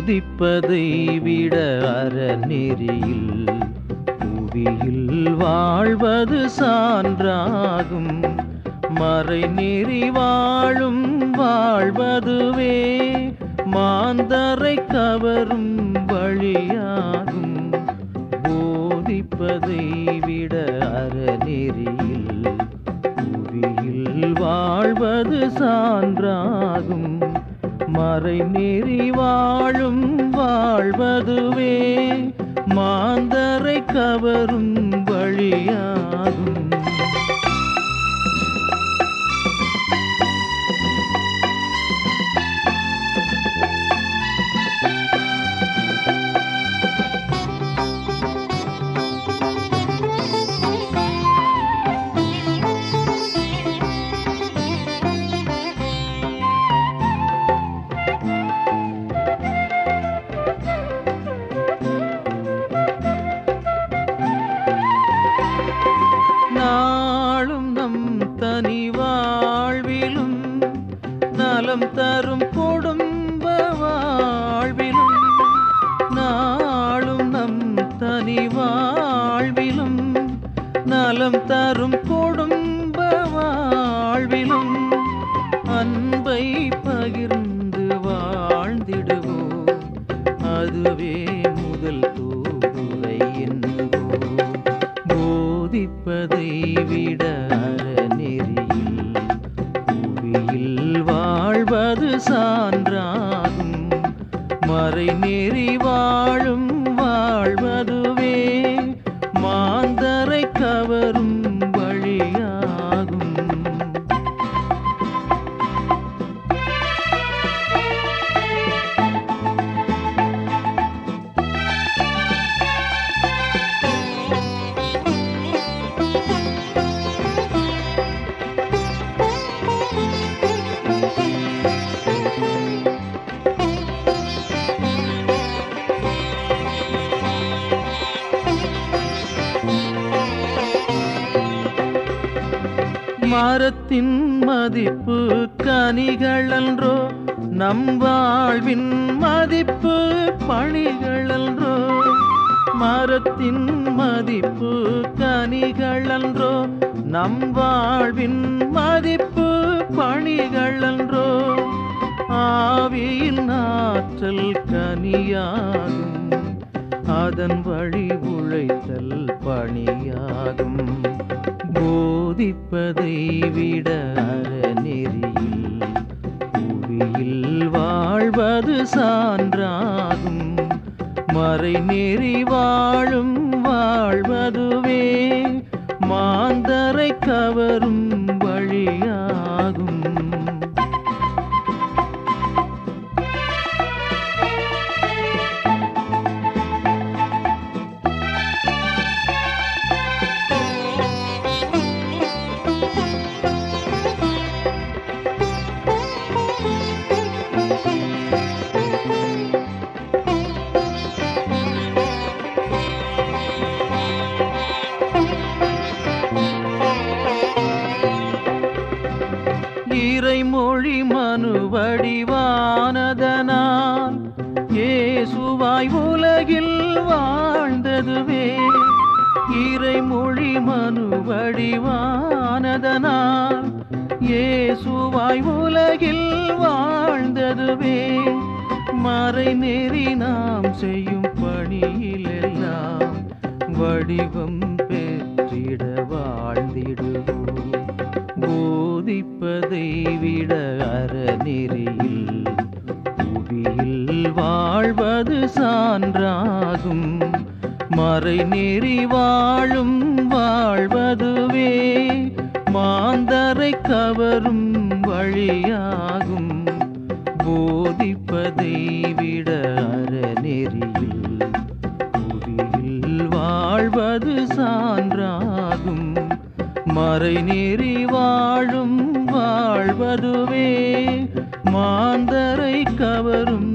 போதிப்பதை விட அறநெறியில் புவியில் வாழ்வது சான்றாகும் மறைநெறி வாழும் வாழ்வதுவே மாந்தரை கவரும் வழியாகும் போதிப்பதை விட அறநெறியில் புவியில் வாழ்வது சான்றாகும் மறைநெறி வாழும் வாழ்வதுவே மாந்தரை கவரும் வழியாகும் நாளும் நம் தனி வாழ்விலும் நலம் தரும் குடும்ப வாழ்விலும் நாளும் நம் தனி வாழ்விலும் நலம் தரும் குடும்ப வாழ்விலும் அன்பை பகிர்ந்து வாழ்ந்திடுவோம் அதுவே முதல் தூதுரை என்போம் போதிப்பதை விட அறநெறியில் புவியில் வாழ்வது சான்றாகும் மறைநெறி வாழும் வாழ்வதுவே மாந்தரை கவரும் வழியாகும் மரத்தின் மதிப்பு கனிகளன்றோ நம் வாழ்வின் மதிப்பு பணிகளன்றோ மரத்தின் மதிப்பு கனிகளன்றோ நம் வாழ்வின் மதிப்பு பணிகளன்றோ ஆவியின் ஆற்றல் கனியாகும் அதன் வழி உழைத்தல் பணியாகும் போதிப்பதை விட அறநெறியில் புவியில் வாழ்வது சான்றாகும் மறைநெறி வாழும் வாழ்வதுவே மாந்தரை கவரும் வழியாகும் இறைமொழி மனு வடிவானதனால் இயேசுவாய் உலகில் வாழ்ந்ததுவே இறைமொழி மனு வடிவானதனால் இயேசுவாய் உலகில் வாழ்ந்ததுவே மறைநெறி நாம் செய்யும் பணியிலெல்லாம் வடிவம் பெற்றிட வாழ்ந்திடுவோம் போதிப்பதை விட அறநெறியில் புவியில் வாழ்வது சான்றாகும் மறைநெறி வாழும் வாழ்வதுவே மாந்தரை கவரும் வழியாகும் போதிப்பதை விட அறநெறியில் புவியில் வாழ்வது சான்றாகும் மறைநெறி வாழும் வாழ்வதுவே மாந்தரை கவரும்